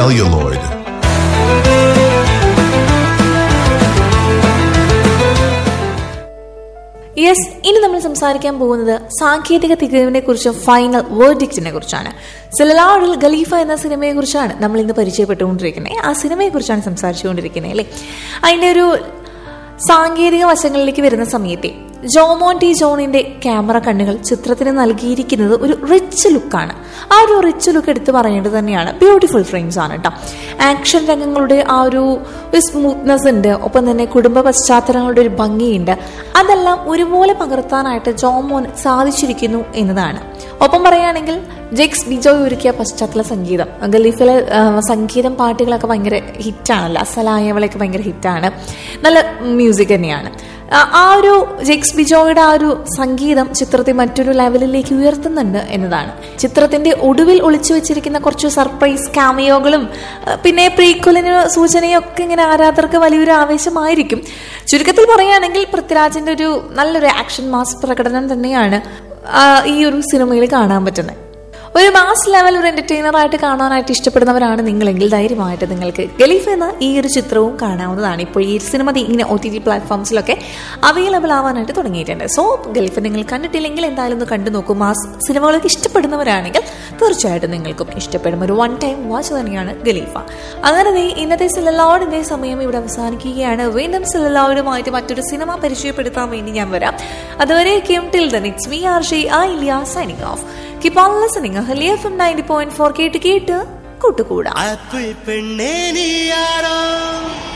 celluloid. Yes ഇനി നമ്മൾ സംസാരിക്കാൻ പോകുന്നത് സാങ്കേതിക തികവിനെ കുറിച്ചും ഫൈനൽ വേർഡിക്റ്റിനെ കുറിച്ചാണ് സെലലാറിൽ ഖലീഫ എന്ന സിനിമയെ കുറിച്ചാണ് നമ്മൾ ഇന്ന് പരിചയപ്പെട്ടുകൊണ്ടിരിക്കുന്നത് ആ സിനിമയെ കുറിച്ചാണ് സംസാരിച്ചുകൊണ്ടിരിക്കുന്നത് അല്ലേ അതിന്റെ ഒരു സാങ്കേതിക വശങ്ങളിലേക്ക് വരുന്ന സമയത്തെ ജോമോൻ ടി ജോണിന്റെ ക്യാമറ കണ്ണുകൾ ചിത്രത്തിന് നൽകിയിരിക്കുന്നത് ഒരു റിച്ച് ലുക്കാണ് ആ ഒരു റിച്ച് ലുക്ക് എടുത്ത് പറയേണ്ടത് തന്നെയാണ് ബ്യൂട്ടിഫുൾ ഫ്രെയിംസ് ആണ് കേട്ടോ ആക്ഷൻ രംഗങ്ങളുടെ ആ ഒരു സ്മൂത്ത്നെസ് ഉണ്ട് ഒപ്പം തന്നെ കുടുംബ പശ്ചാത്തലങ്ങളുടെ ഒരു ഭംഗിയുണ്ട് അതെല്ലാം ഒരുപോലെ പകർത്താനായിട്ട് ജോമോൻ സാധിച്ചിരിക്കുന്നു എന്നതാണ് ഒപ്പം പറയുകയാണെങ്കിൽ ജെക്സ് ബിജോയ് ഒരുക്കിയ പശ്ചാത്തല സംഗീതം ഗലീഫിലെ ആ, സംഗീതം പാട്ടുകളൊക്കെ ഭയങ്കര ഹിറ്റാണല്ലോ അസലായവളൊക്കെ ഭയങ്കര ഹിറ്റാണ് നല്ല മ്യൂസിക് തന്നെയാണ് ആ, ആ ഒരു ജെക്സ് ബിജോയുടെ ആ ഒരു സംഗീതം ചിത്രത്തെ മറ്റൊരു ലെവലിലേക്ക് ഉയർത്തുന്നുണ്ട് എന്നതാണ് ചിത്രത്തിന്റെ ഒടുവിൽ ഒളിച്ചു വെച്ചിരിക്കുന്ന കുറച്ച് സർപ്രൈസ് കാമിയോകളും ആ, പിന്നെ പ്രീക്വലിന് സൂചനയും ഒക്കെ ഇങ്ങനെ ആരാധകർക്ക് വലിയൊരു ആവേശമായിരിക്കും ചുരുക്കത്തിൽ പറയുകയാണെങ്കിൽ പൃഥ്വിരാജിന്റെ ഒരു നല്ലൊരു ആക്ഷൻ മാസ് പ്രകടനം തന്നെയാണ് ആ, ഈ ഒരു സിനിമയിൽ കാണാൻ പറ്റുന്നത് ഒരു മാസ് ലെവൽ ഒരു എന്റർടൈനർ ആയിട്ട് കാണാനായിട്ട് ഇഷ്ടപ്പെടുന്നവരാണ് നിങ്ങളെങ്കിൽ ധൈര്യമായിട്ട് നിങ്ങൾക്ക് ഗലീഫ് എന്ന ഈ ഒരു ചിത്രവും കാണാവുന്നതാണ് ഇപ്പോൾ ഈ സിനിമ ദി ഇങ്ങനെ ഒ ടി ടി പ്ലാറ്റ്ഫോംസിലൊക്കെ അവൈലബിൾ ആവാനായിട്ട് തുടങ്ങിയിട്ടുണ്ട് സോ ഗലീഫ് നിങ്ങൾ കണ്ടിട്ടില്ലെങ്കിൽ എന്തായാലും ഒന്ന് കണ്ടു നോക്കൂ മാസ് സിനിമകളൊക്കെ ഇഷ്ടപ്പെടുന്നവരാണെങ്കിൽ തീർച്ചയായിട്ടും നിങ്ങൾക്കും ഇഷ്ടപ്പെടും ഒരു വൺ ടൈം വാച്ച് തന്നെയാണ് ഗലീഫ അങ്ങനെ ദേ ഇന്നത്തെ സിലലോഡിന്റെ സമയം ഇവിടെ അവസാനിക്കുകയാണ് വീണ്ടും സിലലോഡുമായിട്ട് മറ്റൊരു സിനിമ പരിചയപ്പെടുത്താൻ വേണ്ടി ഞാൻ വരാം അതുവരേക്കും till the next we are ഷി ഐ ലിയ signing off keep on listening ഹലിയ F M ninety point four കേട്ട് കേട്ട് കൂട്ടുകൂടാം അപ്പു പെണ്ണേ നീ ആരോ